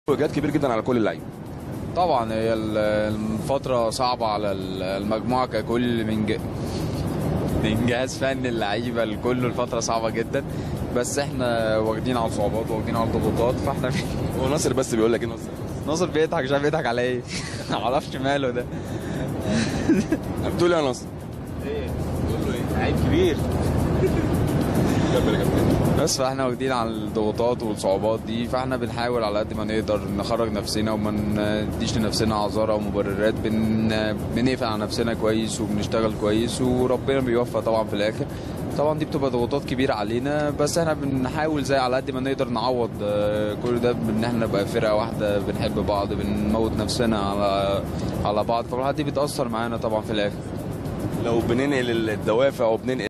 اجهاد كبير جدا على كل اللعيبه طبعا هي ال- الفترة صعبة على ال- المجموعة ككل من ج... من جهاز فني اللعيبة الكل الفترة صعبة جدا بس احنا واخدين على الصعوبات واخدين على الضغوطات فاحنا هو ناصر بس بيقول لك ايه ناصر ناصر بيضحك مش عارف بيضحك على ايه معرفش ماله ده بتقول ايه يا ناصر ايه تقول له ايه لعيب كبير كمل يا كابتن بس فاحنا واخدين على الضغوطات والصعوبات دي فاحنا بنحاول على قد ما نقدر نخرج نفسنا وما نديش لنفسنا اعذار او مبررات بن... بنقفل على نفسنا كويس وبنشتغل كويس وربنا بيوفق طبعا في الاخر طبعا دي بتبقى ضغوطات كبيره علينا بس احنا بنحاول زي على قد ما نقدر نعوض آه، كل ده بان احنا نبقى فرقه واحده بنحب بعض بنموت نفسنا على على بعض فالحاجات دي بتاثر معانا طبعا في الاخر لو بننقل الدوافع وبننقل